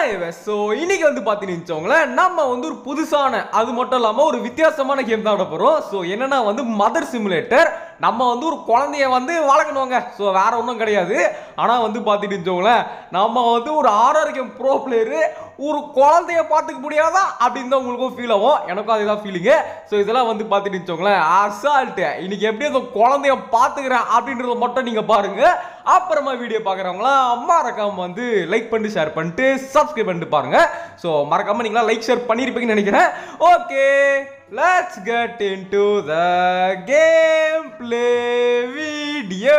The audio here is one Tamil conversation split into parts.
ஸோ இன்னைக்கு வந்து பார்த்தீங்கன்னு வச்சுக்கோங்களேன் நம்ம வந்து ஒரு புதுசான அது மட்டும் இல்லாமல் ஒரு வித்தியாசமான கேம் தான் ஆட போகிறோம் ஸோ என்னன்னா வந்து மதர் சிமுலேட்டர் நம்ம வந்து ஒரு குழந்தைய வந்து வளர்க்கணுங்க ஸோ வேற ஒன்றும் கிடையாது ஆனால் வந்து பார்த்துட்டு வச்சுக்கோங்களேன் நம்ம வந்து ஒரு ஆரோக்கியம் ப்ரோ பிளேயரு ஒரு குழந்தைய பார்த்துக்க முடியாதா அப்படின்னு தான் உங்களுக்கும் ஃபீல் ஆகும் எனக்கும் அதுதான் ஃபீலிங்கு ஸோ இதெல்லாம் வந்து பார்த்துட்டு வச்சுக்கோங்களேன் அசால்ட்டு இன்னைக்கு எப்படி அந்த குழந்தைய பார்த்துக்கிறேன் அப்படின்றத மட்டும் நீங்கள் பாருங்க அப்புறமா வீடியோ பார்க்குறவங்களாம் மறக்காம வந்து லைக் பண்ணிட்டு ஷேர் பண்ணிட்டு சப்ஸ்கிரைப் பண்ணிட்டு பாருங்க ஸோ மறக்காம நீங்களா லைக் ஷேர் பண்ணியிருப்பீங்கன்னு நினைக்கிறேன் okay let's get into the game play video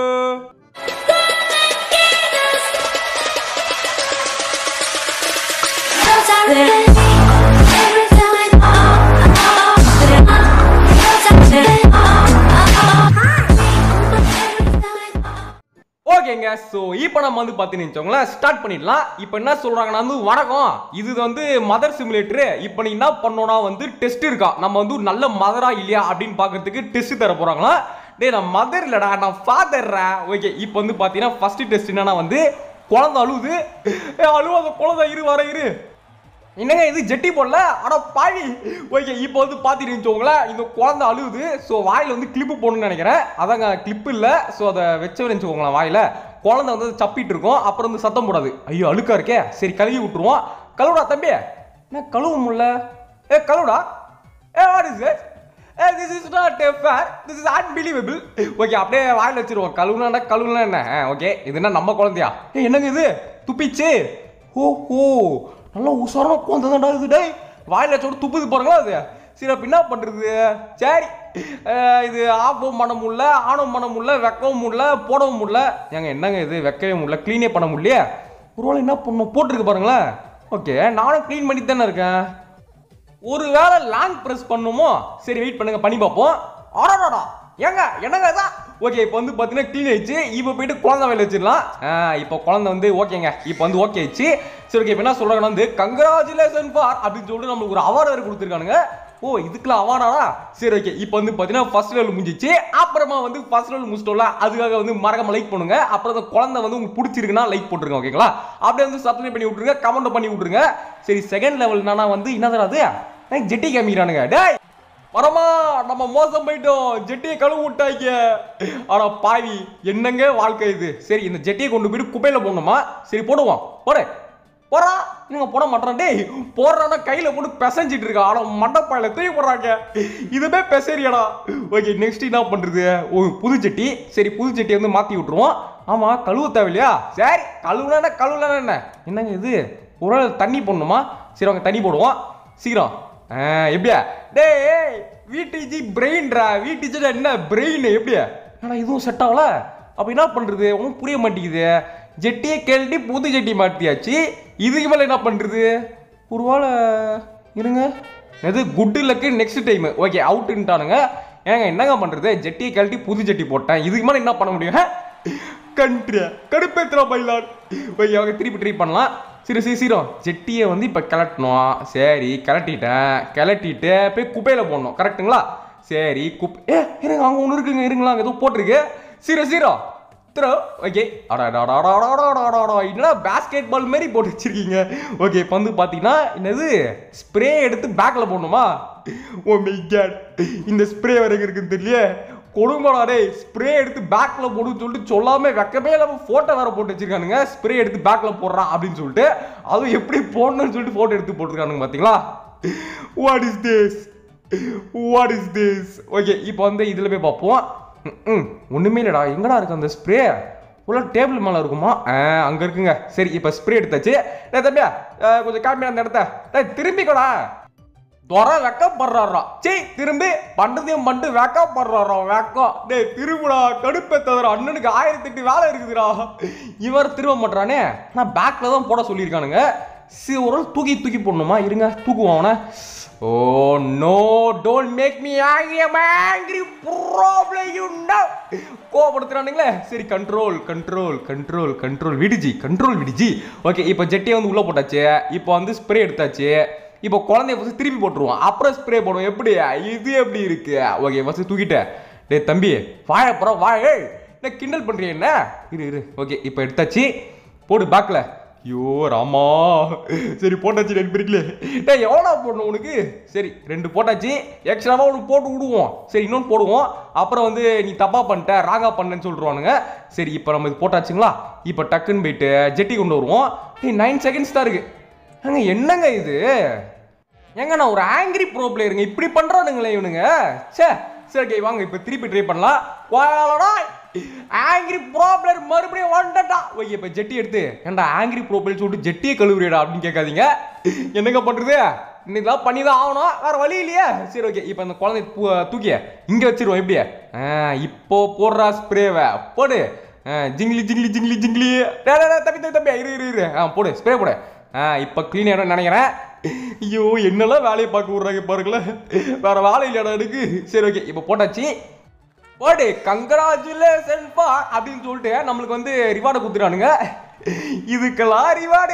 ஓகேங்க ஸோ இப்போ நம்ம வந்து பார்த்தீங்கன்னு வச்சுக்கோங்களேன் ஸ்டார்ட் பண்ணிடலாம் இப்போ என்ன சொல்கிறாங்கன்னா வந்து வணக்கம் இது வந்து மதர் சிமுலேட்டரு இப்போ நீ என்ன பண்ணோன்னா வந்து டெஸ்ட் இருக்கா நம்ம வந்து ஒரு நல்ல மதரா இல்லையா அப்படின்னு பார்க்கறதுக்கு டெஸ்ட் தர போகிறாங்களா டேய் நான் மதர் இல்லடா நான் ஃபாதர்ரா ஓகே இப்போ வந்து பார்த்தீங்கன்னா ஃபர்ஸ்ட் டெஸ்ட் என்னன்னா வந்து குழந்தை அழுவுது ஏ அழுவாத குழந்தை இரு வர இரு என்னங்க இது ஜெட்டி போடல ஆனா பாவி ஓகே இப்போ வந்து பாத்தீங்கன்னு வச்சுக்கோங்களேன் இந்த குழந்தை அழுகுது ஸோ வாயில வந்து கிளிப்பு போடணும்னு நினைக்கிறேன் அதாங்க கிளிப்பு இல்லை ஸோ அதை வச்சு வச்சுக்கோங்களேன் வாயில குழந்தை வந்து சப்பிட்டு இருக்கும் அப்புறம் வந்து சத்தம் போடாது ஐயோ அழுக்கா இருக்கே சரி கழுவி விட்டுருவோம் கழுவுடா தம்பி என்ன கழுவ முடியல ஏ கழுவுடா ஏ வாட் இஸ் திஸ் ஏ this is not fair this is unbelievable okay அப்படியே வாயில் வச்சிருவோம் கழுவுனா கழுவுனா என்ன ஓகே இது என்ன நம்ம குழந்தையா ஏ என்னங்க இது துப்பிச்சு ஓ ஓ நல்லா உசாரமா குழந்தை இது டேய் வாயில் வச்சோட துப்புது பாருங்களா அது சரி அப்ப என்ன பண்றது சரி அஹ் இது ஆஃபும் பண்ண முடியல ஆனும் பண்ண முடியல வைக்கவும் முடியல போடவும் முடியல ஏங்க என்னங்க இது வைக்கவே முடியல க்ளீனே பண்ண முடியலையே ஒருவேளை என்ன பண்ணும் போட்டிருக்கு பாருங்களேன் ஓகே நானும் க்ளீன் பண்ணி தானே இருக்கேன் ஒருவேளை லாங் பிரஸ் பண்ணுமோ சரி வெயிட் பண்ணுங்க பண்ணி பார்ப்போம் ஆடாடா ஏங்க என்னங்க இதான் ஓகே இப்போ வந்து பார்த்தீங்கன்னா க்ளீன் ஆயிடுச்சு இப்போ போயிட்டு குழந்தை வேலை வச்சிடலாம் ஆ, இப்போ குழந்தை வந்து ஓகேங்க இப்போ வந்து ஓகே ஆயிடுச்சு சரி ஓகே இப்போ என்ன சொல்றாங்கன்னா வந்து கங்க்ராச்சுலேஷன் ஃபார் அப்படின்னு சொல்லிட்டு நம்மளுக்கு ஒரு அவார்டு வேறு கொடுத்துருக்கானுங்க ஓ இதுக்கெல்லாம் அவார்டாடா சரி ஓகே இப்போ வந்து பார்த்தீங்கன்னா ஃபர்ஸ்ட் லெவல் முடிஞ்சிச்சு அப்புறமா வந்து ஃபர்ஸ்ட் லெவல் முடிச்சிட்டோம்ல அதுக்காக வந்து மறக்காம லைக் பண்ணுங்க அப்புறம் அந்த குழந்தை வந்து உங்களுக்கு பிடிச்சிருக்குன்னா லைக் போட்டுருங்க ஓகேங்களா அப்படியே வந்து சப்ஸ்கிரைப் பண்ணி விட்டுருங்க கமெண்ட் பண்ணி விட்டுருங்க சரி செகண்ட் லெவல் என்னன்னா வந்து என்னது அது ஏய், ஜெட்டி காமிக்கிறானுங்க டேய் வரமா நம்ம மோசம் போயிட்டோம் ஜெட்டியை கழுவு விட்டாங்க ஆனா பாவி என்னங்க வாழ்க்கை இது சரி இந்த ஜெட்டியை கொண்டு போயிட்டு குப்பையில போடணுமா சரி போடுவோம் போடு போறா நீங்க போட மாட்டேன் டேய் போடுறானா கையில போட்டு பிசைஞ்சிட்டு இருக்கா ஆனா மண்டப்பாயில தூக்கி போடுறாங்க இதுவே பெசரியடா ஓகே நெக்ஸ்ட் என்ன பண்றது ஓ புது ஜெட்டி சரி புது ஜெட்டியை வந்து மாத்தி விட்டுருவோம் ஆமா கழுவ தேவையில்லையா சரி கழுவுனா கழுவுனா என்ன என்னங்க இது ஒரு நாள் தண்ணி போடணுமா சரி அவங்க தண்ணி போடுவோம் சீக்கிரம் ஆ, எப்படியா டேய் விடிஜி பிரெயின்ரா விடிஜி என்ன பிரெயின் எப்படியா ஆனா இதுவும் செட் ஆகல அப்ப என்ன பண்றது ஒன்றும் புரிய மாட்டேங்குது ஜெட்டியை கேள்வி புது ஜெட்டி மாட்டியாச்சு இதுக்கு மேல என்ன பண்றது ஒருவேளை இருங்க எது good luck next time okay அவுட்டுன்ட்டானுங்க ஏங்க என்னங்க பண்றது ஜெட்டியை கழட்டி புது ஜெட்டி போட்டேன் இதுக்கு மேல என்ன பண்ண முடியும் கண்ட்ரியா கடுப்பேத்துறா பைலான் ஓகே அவங்க திருப்பி ட்ரை பண்ணலாம் சரி சரி சீரம் ஜெட்டியை வந்து இப்போ கிளட்டணும் சரி கிளட்டிட்டேன் கிளட்டிட்டு போய் குப்பையில் போடணும் கரெக்ட்டுங்களா சரி குப் ஏ இருங்க அங்கே ஒன்று இருக்குங்க இருங்களா அங்கே ஏதோ போட்டிருக்கு சீரோ சீரோ த்ரோ ஓகே அடாடாடாடாடாடாடாடா என்னடா பேஸ்கெட் பால் மாதிரி போட்டு வச்சிருக்கீங்க ஓகே இப்போ வந்து பார்த்தீங்கன்னா என்னது ஸ்ப்ரே எடுத்து பேக்கில் போடணுமா ஓ மை காட் இந்த ஸ்ப்ரே வரைக்கும் இருக்குன்னு தெரியல கொடுங்கடா டேய் ஸ்ப்ரே எடுத்து பேக்ல போடுன்னு சொல்லிட்டு சொல்லாம வெக்கமே இல்லாம போட்டோ வேற போட்டு வச்சிருக்கானுங்க ஸ்ப்ரே எடுத்து பேக்ல போடுறான் அப்படின்னு சொல்லிட்டு அதுவும் எப்படி போடணும்னு சொல்லிட்டு போட்டோ எடுத்து போட்டுருக்கானுங்க பாத்தீங்களா what is this what is this okay இப்போ வந்து இதுல போய் பார்ப்போம் ம் ஒண்ணுமே இல்லடா எங்கடா இருக்கு அந்த ஸ்ப்ரே உள்ள டேபிள் மேல இருக்குமா ஆ, அங்க இருக்குங்க சரி இப்போ ஸ்ப்ரே எடுத்தாச்சு டேய் தம்பியா அஹ், கொஞ்சம் காமி அந்த இடத்த டேய் திரும்பிக்கோடா துறை வெக்கப்படுறாரா சீ திரும்பி பண்டதையும் பண்ணிட்டு வெக்கப்படுறாரா வெக்கம் டேய் திரும்புடா கடுப்பேத்ததுரா அண்ணனுக்கு ஆயிரத்தி எட்டு வேலை இருக்குதுடா இவர் திரும்ப மாட்டானே நான் பேக்ல தான் போட சொல்லியிருக்கானுங்க சி ஒரு ஆள் தூக்கி தூக்கி போடணுமா இருங்க தூக்குவான் அவனை oh no don't make me angry I angry problem you know கோபப்படுத்துறானுங்களே சரி கண்ட்ரோல் கண்ட்ரோல் கண்ட்ரோல் கண்ட்ரோல் விடுஜி கண்ட்ரோல் விடுஜி ஓகே இப்போ ஜெட்டியை வந்து உள்ள போட்டாச்சு இப்போ வந்து ஸ்ப்ரே எடுத்தாச்சு இப்போ குழந்தைய ஃபஸ்ட் திருப்பி போட்டுருவோம் அப்புறம் ஸ்ப்ரே போடுவோம் எப்படி இது எப்படி இருக்கு ஓகே ஃபஸ்ட் தூக்கிட்டேன் டேய் தம்பி வாழப்புறம் வாழ என்ன கிண்டல் பண்றிய என்ன இரு இரு ஓகே இப்போ எடுத்தாச்சு போடு பேக்கில் ஐயோ ராமா சரி போட்டாச்சு ரெண்டு பிரிக்கல டேய் எவ்வளோ போடணும் உனக்கு சரி ரெண்டு போட்டாச்சு எக்ஸ்ட்ராவாக உனக்கு போட்டு விடுவோம் சரி இன்னொன்று போடுவோம் அப்புறம் வந்து நீ தப்பா பண்ணிட்ட ராங்கா பண்ணேன்னு சொல்லிடுவானுங்க சரி இப்போ நம்ம இது போட்டாச்சுங்களா இப்போ டக்குன்னு போயிட்டு ஜெட்டி கொண்டு வருவோம் டேய் நைன் செகண்ட்ஸ் தான் இருக்கு ஏங்க என்னங்க இது ஏங்க நான் ஒரு ஆங்கிரி ப்ரோ பிளேயருங்க இப்படி பண்றானுங்களே இவனுங்க சே சரி ஓகே வாங்க இப்போ திருப்பி ட்ரை பண்ணலாம் வாடா ஆங்கிரி ப்ரோ பிளேயர் மறுபடியும் வந்துட்டா ஓகே இப்போ ஜெட்டி எடுத்து ஏன்டா ஆங்கிரி ப்ரோ பிளேயர் சொல்லிட்டு ஜெட்டியே கழுவுறியடா அப்படின்னு கேட்காதீங்க என்னங்க பண்றது இன்னைக்கெல்லாம் பண்ணி தான் ஆகணும் வேற வழி இல்லையே சரி ஓகே இப்போ அந்த குழந்தை தூ- தூக்கி இங்க வச்சிருவோம் எப்படியே ஆ, இப்போ போடுறா ஸ்ப்ரேவை போடு ஆ, ஜிங்கிலி ஜிங்கிலி ஜிங்கிலி ஜிங்கிலி டேய், டேய், டேய், தம்பி தம்பி தம்பி இரு இரு இரு ஆ போடு ஸ்ப்ரே போடு ஆ இப்போ க்ளீன் ஆகிடும் நினைக்கிறேன் ஐயோ என்னெல்லாம் வேலையை பார்க்க விட்றாங்க பாருங்களேன் வேற வேலை இல்லையாடா எனக்கு சரி ஓகே இப்போ போட்டாச்சு போடு கங்க்ராச்சுலேஷன் பா அப்படின்னு சொல்லிட்டு நம்மளுக்கு வந்து ரிவார்டு கொடுத்துறானுங்க இதுக்கெல்லாம் ரிவார்டு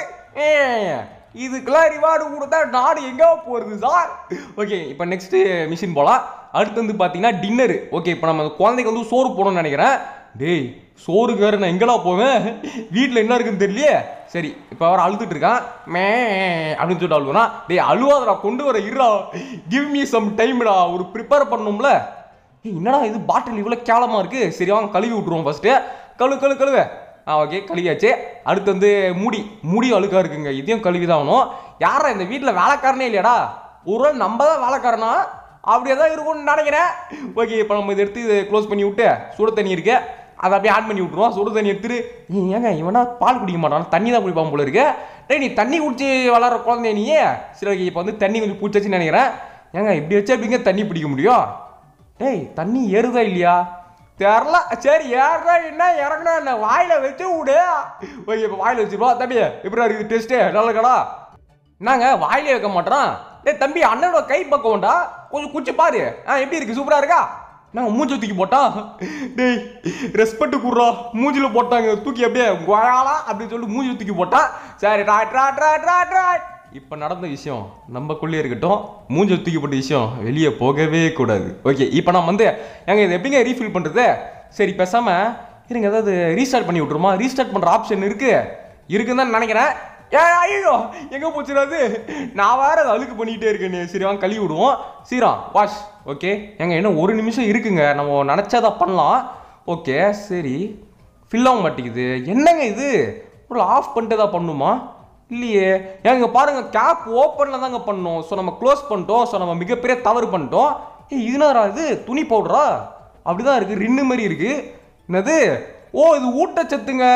இதுக்கெல்லாம் ரிவார்டு கொடுத்தா நாடு எங்கே போகிறது சார் ஓகே இப்போ நெக்ஸ்ட் மிஷின் போகலாம் அடுத்து வந்து பார்த்தீங்கன்னா டின்னரு ஓகே இப்போ நம்ம அந்த குழந்தைக்கு வந்து சோறு போடணும்னு நினைக்கிறேன் டேய் சோறுக்காரு நான் எங்கடா போவேன் வீட்டில் என்ன இருக்குன்னு தெரியலையே சரி இப்போ அவர் அழுதுட்டு இருக்கான் மே அப்படின்னு சொல்லிட்டு அழுகுறான் டேய் அழுவாதடா கொண்டு வர இருடா கிவ் மீ சம் டைம்டா ஒரு ப்ரிப்பேர் பண்ணணும்ல ஏய், என்னடா இது பாட்டில் இவ்வளோ கேவலமாக இருக்கு சரி வாங்க கழுவி விட்ருவோம் ஃபர்ஸ்ட்டு கழு கழு கழுவ ஆ ஓகே கழுவியாச்சு அடுத்து வந்து மூடி மூடி அழுக்கா இருக்குங்க இதையும் கழுவி தான் ஆகணும் யாரா இந்த வீட்டில் வேலைக்காரனே இல்லையாடா ஒரு நாள் நம்ம தான் வேலைக்காரனா அப்படியே தான் இருக்கும்னு நினைக்கிறேன் ஓகே இப்போ நம்ம இதை எடுத்து இதை க்ளோஸ் பண்ணி விட்டு சுடு தண்ணி இருக்கு அதை அப்படியே ஆட் பண்ணி விட்ருவோம் சுடு தண்ணி எடுத்துட்டு ஏய், ஏங்க இவனா பால் குடிக்க மாட்டான் தண்ணி தான் குடிப்பான் போல இருக்கு டேய் நீ தண்ணி குடிச்சு வளர்ற குழந்தை நீ சரி ஓகே இப்போ வந்து தண்ணி கொஞ்சம் பிடிச்சாச்சுன்னு நினைக்கிறேன் ஏங்க இப்படி வச்சு எப்படிங்க தண்ணி பிடிக்க முடியும் டேய் தண்ணி ஏறுதா இல்லையா தெரில சரி ஏறுதா என்ன இறங்குனா என்ன வாயில வச்சு விடு ஓகே இப்போ வாயில வச்சிருவா தம்பி எப்படி இருக்குது டெஸ்ட்டு நல்ல கடா என்னங்க வாயிலே வைக்க மாட்டான் டேய் தம்பி அண்ணனோட கை பக்கம்டா கொஞ்சம் குச்சி பாரு ஆ எப்படி இருக்கு சூப்பரா இருக்கா நாங்க மூஞ்சி தூக்கி போட்டான் டேய் ரெஸ்பெக்ட் குடுறா மூஞ்சில போட்டாங்க தூக்கி அப்படியே குவாலா அப்படின்னு சொல்லி மூஞ்சில தூக்கி போட்டான் சரி rod rod rod rod rod இப்போ நடந்த விஷயம் நம்மக்குள்ளே இருக்கட்டும் மூஞ்சி தூக்கி போட்ட விஷயம் வெளியே போகவே கூடாது ஓகே இப்போ நான் வந்து ஏங்க இது எப்படிங்க ரீஃபில் பண்ணுறது சரி பேசாம இருங்க ஏதாவது ரீஸ்டார்ட் பண்ணி விட்ருமா ரீஸ்டார்ட் பண்ணுற ஆப்ஷன் இருக்கு இருக்குன்னு தான் நினைக்கிறேன் ஏ ஐயோ எங்கே போச்சுடாது நான் வேற அதை அழுக்கு பண்ணிக்கிட்டே இருக்கேன் சரி வாங்க கழுவி விடுவோம் சீரம் வாஷ் ஓகே ஏங்க இன்னும் ஒரு நிமிஷம் இருக்குங்க நம்ம நினச்சாதா பண்ணலாம் ஓகே சரி ஃபில் ஆக மாட்டேங்குது என்னங்க இது ஒரு ஆஃப் பண்ணிட்டு தான் பண்ணுமா இல்லையே ஏங்க பாருங்க கேப் ஓப்பனில் தாங்க பண்ணோம் ஸோ நம்ம க்ளோஸ் பண்ணிட்டோம் ஸோ நம்ம மிகப்பெரிய தவறு பண்ணிட்டோம் ஏய் இதுனாரா இது துணி பவுடரா அப்படிதான் இருக்கு ரின்னு மாதிரி இருக்கு என்னது ஓ இது ஊட்டச்சத்துங்க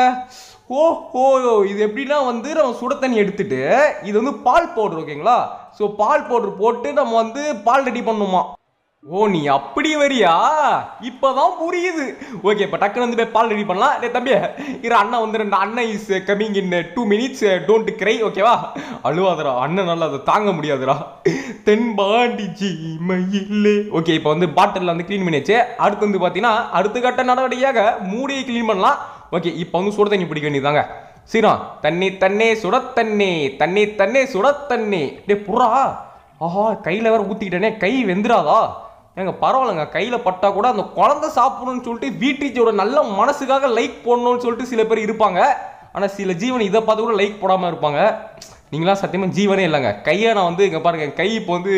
ஓ ஓ இது எப்படின்னா வந்து நம்ம சுட தண்ணி எடுத்துட்டு இது வந்து பால் பவுடர் ஓகேங்களா ஸோ பால் பவுடர் போட்டு நம்ம வந்து பால் ரெடி பண்ணுமா ஓ நீ அப்படி வரியா இப்பதான் புரியுது ஓகே இப்போ டக்குனு வந்து போய் பால் ரெடி பண்ணலாம் டேய் தம்பி இரு அண்ணன் வந்து ரெண்டு அண்ணன் is coming in two minutes don't cry ஓகேவா அழுவாதடா அண்ணன் நல்லா அதை தாங்க முடியாதுடா தென்பாண்டி ஜீமையில்லே ஓகே இப்போ வந்து பாட்டிலில் வந்து க்ளீன் பண்ணியாச்சு அடுத்து வந்து பார்த்தீங்கன்னா அடுத்த கட்ட நடவடிக்கையாக மூடியை க்ளீன் பண்ணலாம் ஓகே இப்போ வந்து சுட தண்ணி பிடிக்க வேண்டியதாங்க சீரம் தண்ணி தண்ணே சுட தண்ணி தண்ணி தண்ணே சுட தண்ணி டே புறா ஆஹா கையில் வேற ஊற்றிக்கிட்டேனே கை வெந்துராதா ஏங்க பரவாயில்லைங்க கையில் பட்டா கூட அந்த குழந்தை சாப்பிடணும்னு சொல்லிட்டு வீட்டீச்சோட நல்ல மனசுக்காக லைக் போடணும்னு சொல்லிட்டு சில பேர் இருப்பாங்க ஆனால் சில ஜீவன் இதை பார்த்து கூட லைக் போடாமல் இருப்பாங்க நீங்களாம் சத்தியமாக ஜீவனே இல்லைங்க கையை நான் வந்து இங்கே பாருங்க என் கை இப்போ வந்து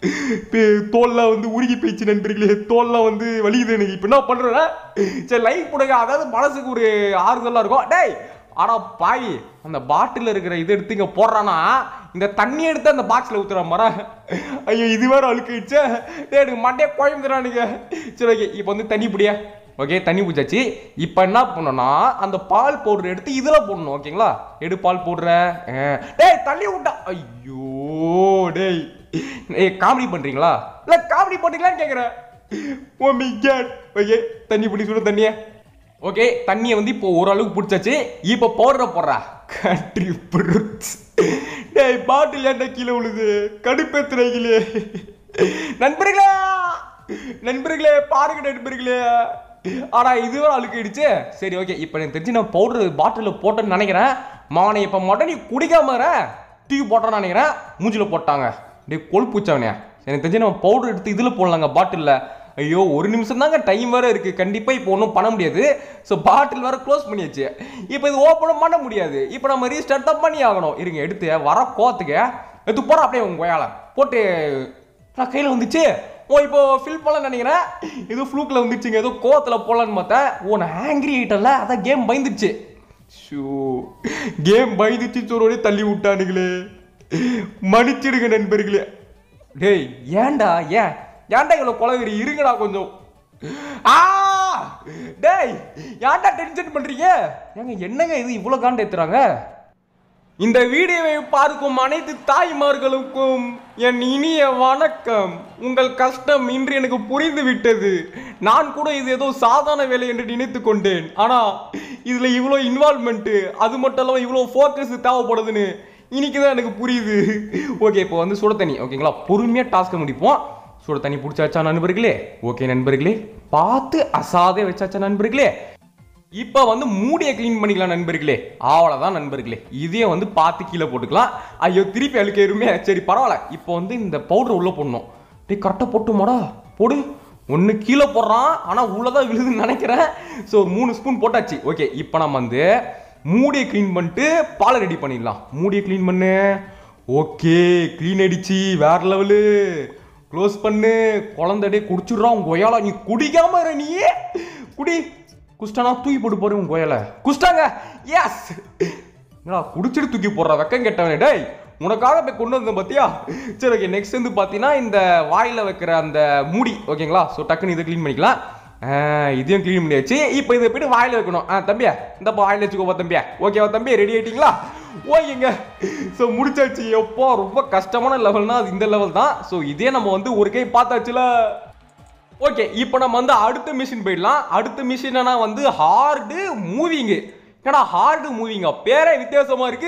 பே- தோல்லாம் வந்து உருகி போயிடுச்சு நண்பர்களே தோல்லாம் வந்து வலிக்குது எனக்கு இப்போ என்ன பண்ணுறேன் சரி லைக் போடுங்க அதாவது மனசுக்கு ஒரு ஆறுதலாக இருக்கும் டேய் ஆனா பாய் அந்த பாட்டில் இருக்கிற இது எடுத்து இங்க போடுறானா இந்த தண்ணி எடுத்து அந்த பாக்ஸ்ல ஊத்துற மர ஐயோ இது வேற அழுக்கிடுச்சே டேய் எனக்கு மண்டே கோயம்புறானுங்க சரி ஓகே இப்போ வந்து தண்ணி பிடியா ஓகே தண்ணி பிடிச்சாச்சு இப்போ என்ன பண்ணணும்னா அந்த பால் பவுடர் எடுத்து இதுல போடணும் ஓகேங்களா எடு பால் போடுற டேய் தள்ளி விட்டா ஐயோ டேய் ஏய் காமெடி பண்றீங்களா இல்ல காமெடி பண்றீங்களான்னு கேக்குறேன் ஓ மை காட் ஓகே தண்ணி பிடி சுடு தண்ணியை ஓகே தண்ணியை வந்து இப்போ ஓரளவுக்கு பிடிச்சாச்சு இப்போ பவுடரை போடுறா கண்ட்ரி ஃப்ரூட்ஸ் டேய் பாட்டில் ஏன்டா கீழே விழுது கடுப்பேத்துறீங்களே நண்பர்களே நண்பர்களே பாருங்க நண்பர்களே ஆனா இதுவரை அழுக்கிடுச்சு சரி ஓகே இப்போ எனக்கு தெரிஞ்சு நான் பவுடர் பாட்டிலில் போட்டேன்னு நினைக்கிறேன் மாவனை இப்போ மட்டும் நீ குடிக்காம இரு. தூக்கி போட்டேன்னு நினைக்கிறேன் மூஞ்சில போட்டாங்க டேய் கொழுப்புச்சவனே எனக்கு தெரிஞ்சு நம்ம பவுடர் எடுத்து இதில் போடலாங்க பாட்டிலில் ஐயோ ஒரு நிமிஷம் தாங்க டைம் வேற இருக்கு கண்டிப்பா இப்போ ஒன்றும் பண்ண முடியாது ஸோ பாட்டில் வேற க்ளோஸ் பண்ணியாச்சு இப்போ இது ஓப்பனும் பண்ண முடியாது இப்போ நம்ம ரீஸ்டார்ட் தான் பண்ணி ஆகணும் இருங்க எடுத்து வர கோத்துக்கு எடுத்து போற அப்படியே உங்க கோயால போட்டு நான் கையில் வந்துச்சு ஓ இப்போ ஃபில் பண்ணலாம்னு நினைக்கிறேன் இது ஃப்ளூக்கில் வந்துச்சுங்க ஏதோ கோவத்தில் போகலான்னு பார்த்தேன் ஓ நான் ஆங்கிரி ஆகிட்டல அதான் கேம் பயந்துச்சு ஷூ கேம் பயந்துச்சு சொன்னோடனே தள்ளி விட்டானுங்களே மன்னிச்சிடுங்க நண்பர்களே டேய் ஏன்டா ஏன் ஏன்டா இவ்வளோ குலவெறி இருங்கடா கொஞ்சம் ஆ டேய் ஏன்டா டென்ஷன் பண்றீங்க ஏங்க என்னங்க இது இவ்வளோ காண்ட ஏத்துறாங்க இந்த வீடியோவை பார்க்கும் அனைத்து தாய்மார்களுக்கும் என் இனிய வணக்கம் உங்கள் கஷ்டம் இன்று எனக்கு புரிந்து விட்டது நான் கூட இது ஏதோ சாதாரண வேலை என்று நினைத்து கொண்டேன் ஆனா இதுல இவ்வளோ இன்வால்மெண்ட் அது மட்டும் இல்லாமல் இவ்வளோ ஃபோக்கஸ் தேவைப்படுதுன்னு இன்னைக்கு தான் எனக்கு புரியுது ஓகே இப்போ வந்து சுட தண்ணி ஓகேங்களா பொறுமையாக டாஸ்க்கை முடிப்போம் சுட தண்ணி பிடிச்சாச்சா நண்பர்களே ஓகே நண்பர்களே பார்த்து அசாதே வச்சாச்சா நண்பர்களே இப்போ வந்து மூடியை க்ளீன் பண்ணிக்கலாம் நண்பர்களே அவ்வளோதான் நண்பர்களே இதையும் வந்து பார்த்து கீழே போட்டுக்கலாம் ஐயோ திருப்பி அழுக்கேருமே சரி பரவாயில்ல இப்போ வந்து இந்த பவுடர் உள்ளே போடணும் டேய் கரெக்டாக போட்டுமாடா போடு ஒன்று கீழே போடுறான் ஆனால் உள்ளதான் விழுதுன்னு நினைக்கிறேன் ஸோ ஒரு மூணு ஸ்பூன் போட்டாச்சு ஓகே இப்போ நம்ம வந்து மூடியை க்ளீன் பண்ணிட்டு பாலை ரெடி பண்ணிடலாம் மூடியை க்ளீன் பண்ணு ஓகே க்ளீன் அடிச்சு வேற லெவலு க்ளோஸ் பண்ணு குழந்தைடே குடிச்சிடுறான் உன் கொயால நீ குடிக்காம இரு நீ குடி குஸ்டானா தூக்கி போட்டு போற உன் கொயல குஸ்டாங்க எஸ் என்னடா குடிச்சிட்டு தூக்கி போடுற வெக்கம் கெட்டவனே டேய் உனக்காக போய் கொண்டு வந்தேன் பாத்தியா சரி ஓகே நெக்ஸ்ட் வந்து பார்த்தீங்கன்னா இந்த வாயில வைக்கிற அந்த மூடி ஓகேங்களா ஸோ டக்குன்னு இதை க்ளீன் பண்ணிக்கலாம் ஆ, இதையும் க்ளீன் பண்ணியாச்சு இப்போ இதை போயிட்டு வாயில வைக்கணும் ஆ தம்பியா இந்தப்பா வாயில வச்சுக்கோப்பா தம்பியா ஓகேவா தம்பி ரெடி ஆயிட்டீங்களா ஓகேங்க ஸோ முடிச்சாச்சு எப்போ ரொம்ப கஷ்டமான லெவல்னா அது இந்த லெவல் தான் ஸோ இதே நம்ம வந்து ஒரு கை பார்த்தாச்சுல ஓகே இப்போ நம்ம வந்து அடுத்த மிஷின் போயிடலாம் அடுத்த மிஷினா வந்து ஹார்டு மூவிங்கு ஏன்னா ஹார்டு மூவிங்கா பேரே வித்தியாசமா இருக்கு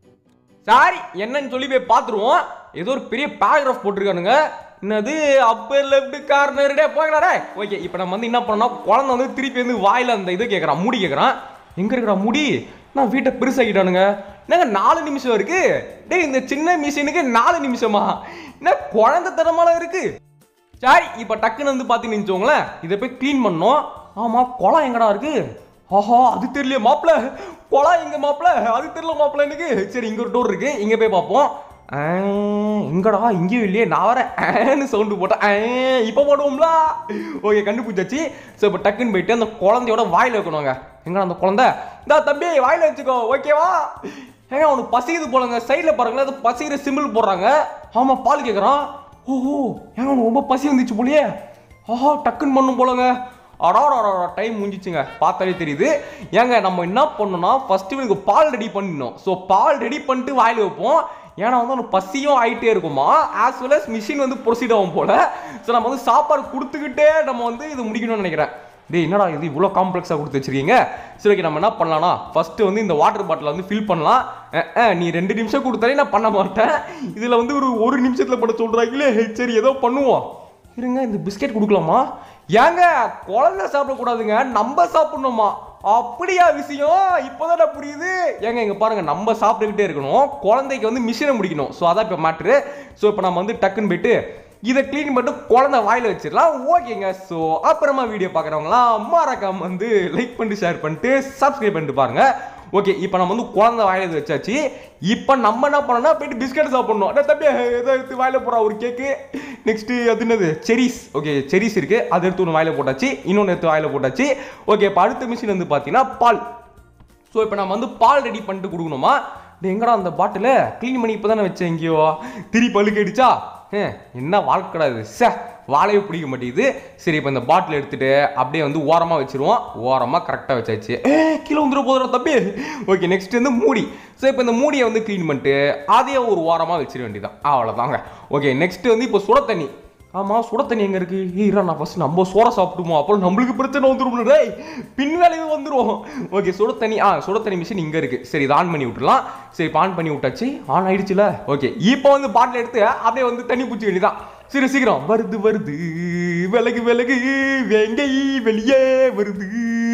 சாரி என்னன்னு சொல்லி போய் பார்த்துருவோம் ஏதோ ஒரு பெரிய பேராகிராஃப் போட்டிருக்கானுங்க என்னது அப்பர் லெஃப்ட் கார்னர் டே போகலாடே ஓகே இப்போ நம்ம வந்து என்ன பண்ணோம் குழந்தை வந்து திருப்பி வந்து வாயில அந்த இது கேட்குறான் முடி கேட்குறான் எங்க இருக்கிறா முடி நான் வீட்டை பெருசாக்கிட்டானுங்க என்னங்க நாலு நிமிஷம் இருக்கு டேய் இந்த சின்ன மிஷினுக்கு நாலு நிமிஷமா என்ன குழந்தைத்தனமால இருக்கு சரி இப்போ டக்குன்னு வந்து பார்த்தீங்கன்னு வச்சுக்கோங்களேன் இதை போய் க்ளீன் பண்ணோம் ஆமாம் குளம் எங்கடா இருக்கு ஆஹா அது தெரியல மாப்பிள குளம் எங்க மாப்பிள அது தெரியல மாப்பிள எனக்கு சரி இங்க ஒரு டோர் இருக்கு இங்க போய் பார்ப்போம் ஆ, எங்கடா இங்கேயும் இல்லையே நான் வரேன் ஆன்னு சவுண்டு போட்டேன் ஆ, இப்போ போடுவோம்ல ஓகே கண்டுபிடிச்சாச்சு ஸோ இப்போ டக்குன்னு போயிட்டு அந்த குழந்தையோட வாயில வைக்கணுங்க எங்கடா அந்த குழந்தை இந்தா தம்பி வாயில வச்சுக்கோ ஓகேவா ஏங்க அவனுக்கு பசிக்குது போலங்க சைடில் பாருங்களேன் அது பசிக்கிற சிம்பிள் போடுறாங்க ஆமாம் பால் கேட்குறான் ஓஹோ ஏங்க அவனுக்கு ரொம்ப பசி வந்துச்சு போலயே ஆஹா டக்குன்னு பண்ணும் போலங்க அடாடா டைம் முடிஞ்சிச்சுங்க பார்த்தாலே தெரியுது ஏங்க நம்ம என்ன பண்ணோம்னா ஃபர்ஸ்ட் இவனுக்கு பால் ரெடி பண்ணிடணும் ஸோ பால் ரெடி பண்ணிட்டு வாயில் வைப்போம் ஏன்னா வந்து அவனுக்கு பசியும் ஆயிட்டே இருக்குமா ஆஸ் வெல் as மிஷின் வந்து ப்ரொசீட் ஆகும் போல ஸோ நம்ம வந்து சாப்பாடு கொடுத்துக்கிட்டே நம்ம வந்து இது முடிக்கணும்னு நினைக்கிறேன் டேய் என்னடா இது இவ்வளோ காம்ப்ளெக்ஸாக கொடுத்து வச்சிருக்கீங்க சரி ஓகே நம்ம என்ன பண்ணலாம்னா ஃபர்ஸ்ட் வந்து இந்த வாட்டர் பாட்டில் வந்து ஃபில் பண்ணலாம் அஹ், அஹ், நீ ரெண்டு நிமிஷம் கொடுத்தாலே நான் பண்ண மாட்டேன் இதில் வந்து ஒரு ஒரு நிமிஷத்தில் பண்ண சொல்கிறாங்களே சரி ஏதோ பண்ணுவோம் இருங்க இந்த பிஸ்கெட் கொடுக்கலாமா ஏங்க குழந்தை சாப்பிடக்கூடாதுங்க நம்ம சாப்பிடணுமா அப்படியா விஷயம் இப்போதான் நான் புரியுது ஏங்க இங்க பாருங்க நம்ம சாப்பிட்டுக்கிட்டே இருக்கணும் குழந்தைக்கு வந்து மிஷினை முடிக்கணும் ஸோ அதான் இப்போ மேட்ரு ஸோ இப்போ நம்ம வந்து டக்குன்னு போயிட்டு இதை க்ளீன் பண்ணிட்டு குழந்தை வாயில வச்சிடலாம் ஓகேங்க ஸோ அப்புறமா வீடியோ பார்க்குறவங்களாம் மறக்காம வந்து லைக் பண்ணிட்டு ஷேர் பண்ணிட்டு சப்ஸ்கிரைப் பண்ணிட்டு பாருங்க ஓகே இப்போ நம்ம வந்து குழந்தை வாயில இது வச்சாச்சு இப்போ நம்ம என்ன பண்ணோம்னா போயிட்டு பிஸ்கட் சாப்பிடணும் அட தம்பி ஏதோ எடுத்து வாயில போறா ஒரு கேக்கு நெக்ஸ்ட் அது என்னது செரிஸ் ஓகே செரிஸ் இருக்கு அதை எடுத்து ஒன்று வாயில போட்டாச்சு இன்னொன்று எடுத்து வாயில போட்டாச்சு ஓகே இப்போ அடுத்த மிஷின் வந்து பார்த்தீங்கன்னா பால் ஸோ இப்போ நம்ம வந்து பால் ரெடி பண்ணிட்டு கொடுக்கணுமா டேய், எங்கடா அந்த பாட்டில் க்ளீன் பண்ணி இப்போ தானே வச்சேன் எங்கேயோ திருப்பி அழுக்கு அடிச்சா ஹே, என்ன வாழ்க்கடா இது சே வாழையே பிடிக்க மாட்டேங்குது சரி இப்போ இந்த பாட்டில் எடுத்துட்டு அப்படியே வந்து ஓரமாக வச்சிருவோம் ஓரமாக கரெக்டாக வச்சாச்சு ஏ கீழே வந்துட போதுடா தம்பி ஓகே நெக்ஸ்ட் வந்து மூடி ஸோ இப்போ இந்த மூடியை வந்து க்ளீன் பண்ணிட்டு அதையே ஒரு ஓரமாக வச்சிட வேண்டியதான் அவ்வளோதாங்க ஓகே நெக்ஸ்ட் வந்து இப்போ சுட தண்ணி ஆமா சுட தண்ணி எங்க இருக்கு ஈரா நான் ஃபர்ஸ்ட் நம்ம சோற சாப்பிடுவோம் அப்புறம் நம்மளுக்கு பிரச்சனை வந்துரும் டேய் பின் வேலையே வந்துரும் ஓகே சுட தண்ணி ஆ சுட தண்ணி மிஷின் இங்க இருக்கு சரி இதை ஆன் பண்ணி விட்டுலாம் சரி இப்போ ஆன் பண்ணி விட்டாச்சு ஆன் ஆயிடுச்சுல ஓகே இப்போ வந்து பாட்டில் எடுத்து அப்படியே வந்து தண்ணி பூச்சி வேண்டியதான் சரி சீக்கிரம் வருது வருது விலகு விலகு வெங்கை வெளியே வருது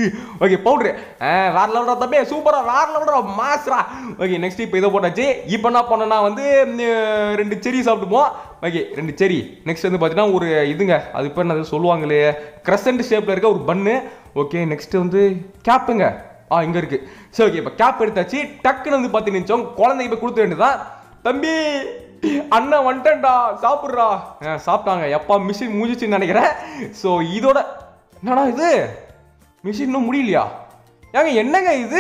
ஓகே பவுட்ரு வேற லெவல்டா தம்பி சூப்பரா வேற லெவல்டா மாஸ்ரா ஓகே நெக்ஸ்ட் இப்போ இதை போட்டாச்சு இப்போ என்ன பண்ணனா வந்து ம், ரெண்டு செரி சாப்பிட்டுப்போம் ஓகே ரெண்டு செரி நெக்ஸ்ட் வந்து பார்த்தீங்கன்னா ஒரு இதுங்க அது இப்போ என்னது சொல்லுவாங்களே கிரசன்ட் ஷேப்பில் இருக்க ஒரு பன்னு ஓகே நெக்ஸ்ட் வந்து கேப்புங்க ஆ இங்கே இருக்கு சரி ஓகே இப்போ கேப் எடுத்தாச்சு டக்குன்னு வந்து பார்த்து நிச்சோம் குழந்தைக்கு போய் கொடுத்து வேண்டியதான் தம்பி அண்ணன் வந்துட்டேன்டா சாப்பிட்றா ஆ, சாப்பிட்டாங்க எப்பா மிஷின் முடிஞ்சிச்சுன்னு நினைக்கிறேன் ஸோ இதோட என்னடா இது மிஷின் இன்னும் முடியலையா ஏங்க என்னங்க இது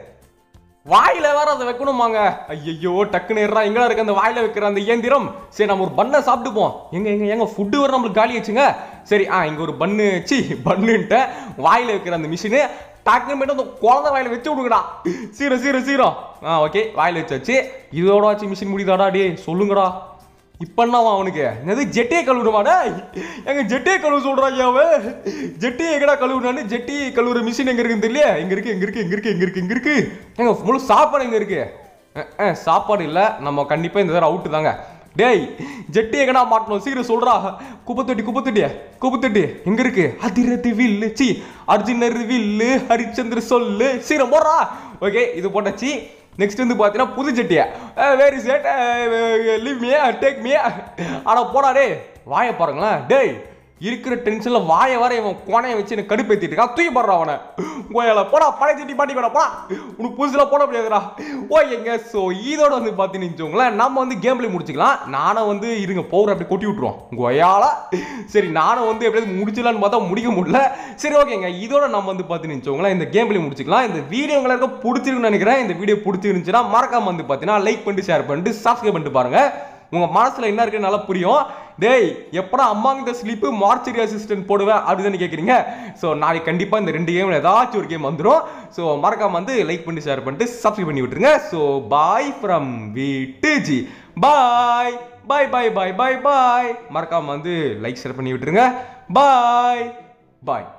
வாயில வேற அதை வைக்கணுமாங்க ஐயோ டக்குன்னு ஏறா எங்கடா இருக்கு அந்த வாயில வைக்கிற அந்த இயந்திரம் சரி நம்ம ஒரு பண்ணை சாப்பிட்டுப்போம் எங்க எங்க எங்க ஃபுட்டு வர நம்மளுக்கு காலி ஆச்சுங்க சரி ஆ இங்க ஒரு பன்னு சி பண்ணுன்ட்டு வாயில வைக்கிற அந்த மிஷினு டக்குன்னு போயிட்டு அந்த குழந்தை வாயில வச்சு விடுங்கடா சீரம் சீரம் சீரம் ஆ ஓகே வாயில வச்சாச்சு இதோட வச்சு மிஷின் முடியுதாடா டே சொல்லுங்கடா இப்ப என்னவா அவனுக்கு என்னது ஜெட்டியை கழுவுடுமாடா எங்க ஜெட்டியை கழுவு சொல்றாங்க அவன் ஜெட்டி எங்கடா கழுவுனான்னு ஜெட்டி கழுவுற மிஷின் எங்க இருக்குன்னு தெரியல எங்க இருக்கு எங்க இருக்கு எங்க இருக்கு எங்க இருக்கு எங்க இருக்கு எங்க முழு சாப்பாடு எங்க இருக்கு அஹ், அஹ், சாப்பாடு இல்ல நம்ம கண்டிப்பா இந்த தடவை அவுட்டு தாங்க டேய் ஜெட்டி எங்கடா மாட்டணும் சீக்கிரம் சொல்றா குப்பத்தொட்டி குப்பத்தொட்டி குப்பத்தொட்டி எங்க இருக்கு அதிரதி வில்லு சி அர்ஜுனர் வில்லு ஹரிச்சந்திர சொல்லு சீக்கிரம் போடுறா ஓகே இது போட்டாச்சு நெக்ஸ்ட் வந்து பார்த்தீங்கன்னா புது ஜெட்டியா வேரி சேட் லிவ் மியா டேக் மியா ஆனா போடா டேய் வாயை பாருங்களேன் டேய் இருக்கிற டென்ஷன்ல வாயை வர இவன் கோணையை வச்சு எனக்கு கடுப்பேத்திட்டு இருக்கான் தூக்கி போடுறான் அவனை கோயில போடா பழைய ஜெட்டி பாட்டி கூட போடா உனக்கு புதுசுல போட முடியாதுடா ஓகேங்க ஸோ இதோட வந்து பார்த்தீங்கன்னு வச்சுக்கோங்களேன் நம்ம வந்து கேம் பிளே முடிச்சுக்கலாம் நானும் வந்து இருங்க பவுர் அப்படி கொட்டி விட்டுருவோம் கொயால சரி நானும் வந்து எப்படியாவது முடிச்சிடலான்னு பார்த்தா முடிக்க முடியல சரி ஓகேங்க இதோட நம்ம வந்து பார்த்தீங்கன்னு வச்சுக்கோங்களேன் இந்த கேம் பிளே முடிச்சுக்கலாம் இந்த வீடியோ உங்களுக்கு பிடிச்சிருக்குன்னு நினைக்கிறேன் இந்த வீடியோ பிடிச்சிருந்துச்சுன்னா மறக்காம வந்து பார்த்தீங்கன்னா லைக் பண்ணிட்டு ஷேர் பண்ணிட்டு சப்ஸ்கிரைப் பண்ணிட்டு பாருங்க உங்க மனசுல என்ன இருக்குன்னு நல்லா புரியும் டேய் எப்படா அம்மாங்க இந்த ஸ்லீப்பு மார்ச்சரி அசிஸ்டன்ட் போடுவேன் அப்படின்னு கேட்குறீங்க ஸோ நாளைக்கு கண்டிப்பாக இந்த ரெண்டு கேமில் ஏதாச்சும் ஒரு கேம் வந்துடும் ஸோ மறக்காம வந்து லைக் பண்ணி ஷேர் பண்ணிட்டு சப்ஸ்கிரைப் பண்ணி விட்டுருங்க ஸோ பாய் ஃப்ரம் வீட்டு ஜி bye bye bye bye bye bye மறக்காம வந்து லைக் ஷேர் பண்ணி விட்டுருங்க பாய் பாய்